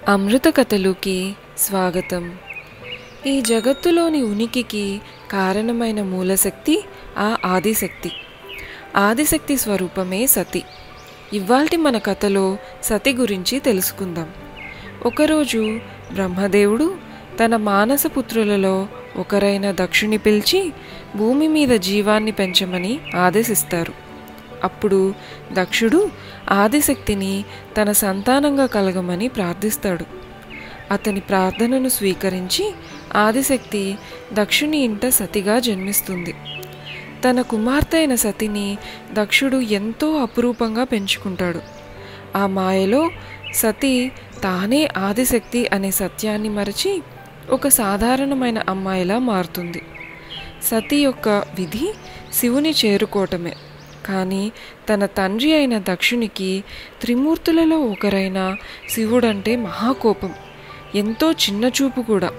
అమృత కథలుకి స్వాగతం ఈ జగత్తులోని ఉనికికి కారణమైన మూలశక్తి ఆ ఆదిశక్తి ఆదిశక్తి స్వరూపమే సతి ఇవాల్టి మన కథలో సతి గురించి తెలుసుకుందాం ఒకరోజు బ్రహ్మదేవుడు తన మానసపుత్రులలో ఒకరైన దక్షుని పిలిచి భూమి మీద జీవాన్ని పెంచమని ఆదేశిస్తారు అప్పుడు దక్షుడు ఆదిశక్తిని తన సంతానంగా కలగమని ప్రార్థిస్తాడు అతని ప్రార్థనను స్వీకరించి ఆదిశక్తి దక్షుని ఇంట సతిగా జన్మిస్తుంది తన కుమార్తె అయిన సతిని దక్షుడు ఎంతో అపురూపంగా పెంచుకుంటాడు ఆ మాయలో సతి తానే ఆదిశక్తి అనే సత్యాన్ని మరచి ఒక సాధారణమైన అమ్మాయిలా మారుతుంది సతి యొక్క విధి శివుని చేరుకోవటమే కానీ తన తండ్రి అయిన దక్షునికి త్రిమూర్తులలో ఒకరైన శివుడంటే మహాకోపం ఎంతో చిన్న చూపు కూడా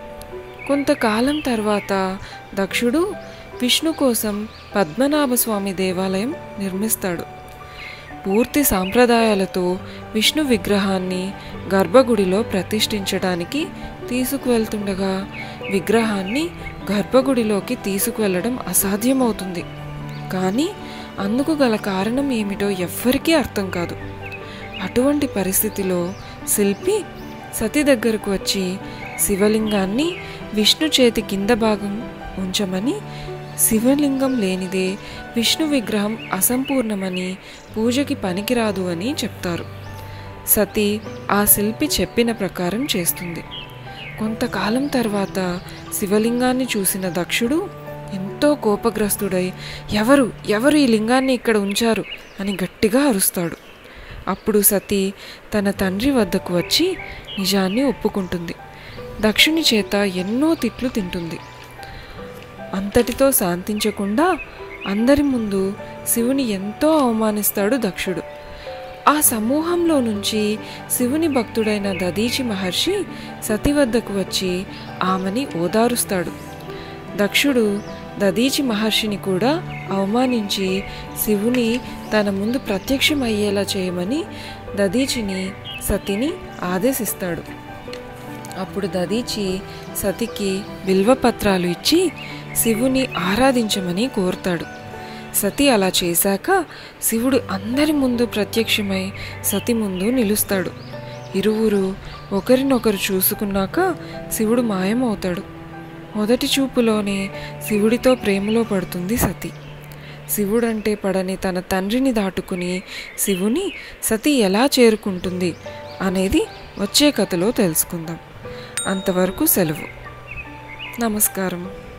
కొంతకాలం తర్వాత దక్షుడు విష్ణు కోసం పద్మనాభస్వామి దేవాలయం నిర్మిస్తాడు పూర్తి సాంప్రదాయాలతో విష్ణు విగ్రహాన్ని గర్భగుడిలో ప్రతిష్ఠించడానికి తీసుకువెళ్తుండగా విగ్రహాన్ని గర్భగుడిలోకి తీసుకువెళ్ళడం అసాధ్యమవుతుంది కానీ అందుకు గల కారణం ఏమిటో ఎవ్వరికీ అర్థం కాదు అటువంటి పరిస్థితిలో శిల్పి సతి దగ్గరకు వచ్చి శివలింగాన్ని విష్ణు చేతి కింద భాగం ఉంచమని శివలింగం లేనిదే విష్ణు విగ్రహం అసంపూర్ణమని పూజకి పనికిరాదు అని చెప్తారు సతి ఆ శిల్పి చెప్పిన ప్రకారం చేస్తుంది కొంతకాలం తర్వాత శివలింగాన్ని చూసిన దక్షుడు ఎంతో కోపగ్రస్తుడై ఎవరు ఎవరు ఈ లింగాన్ని ఇక్కడ ఉంచారు అని గట్టిగా అరుస్తాడు అప్పుడు సతి తన తండ్రి వద్దకు వచ్చి నిజాన్ని ఒప్పుకుంటుంది దక్షుని చేత ఎన్నో తిట్లు తింటుంది అంతటితో శాంతించకుండా అందరి ముందు శివుని ఎంతో అవమానిస్తాడు దక్షుడు ఆ సమూహంలో నుంచి శివుని భక్తుడైన దదీచి మహర్షి సతి వద్దకు వచ్చి ఆమెని ఓదారుస్తాడు దక్షుడు దదీచి మహర్షిని కూడా అవమానించి శివుని తన ముందు ప్రత్యక్షమయ్యేలా చేయమని దదీచిని సతిని ఆదేశిస్తాడు అప్పుడు దదీచి సతికి బిల్వపత్రాలు ఇచ్చి శివుని ఆరాధించమని కోరుతాడు సతి అలా చేశాక శివుడు అందరి ముందు ప్రత్యక్షమై సతి ముందు నిలుస్తాడు ఇరువురు ఒకరినొకరు చూసుకున్నాక శివుడు మాయమవుతాడు మొదటి చూపులోనే శివుడితో ప్రేమలో పడుతుంది సతి శివుడంటే పడని తన తండ్రిని దాటుకుని శివుని సతి ఎలా చేరుకుంటుంది అనేది వచ్చే కథలో తెలుసుకుందాం అంతవరకు సెలవు నమస్కారం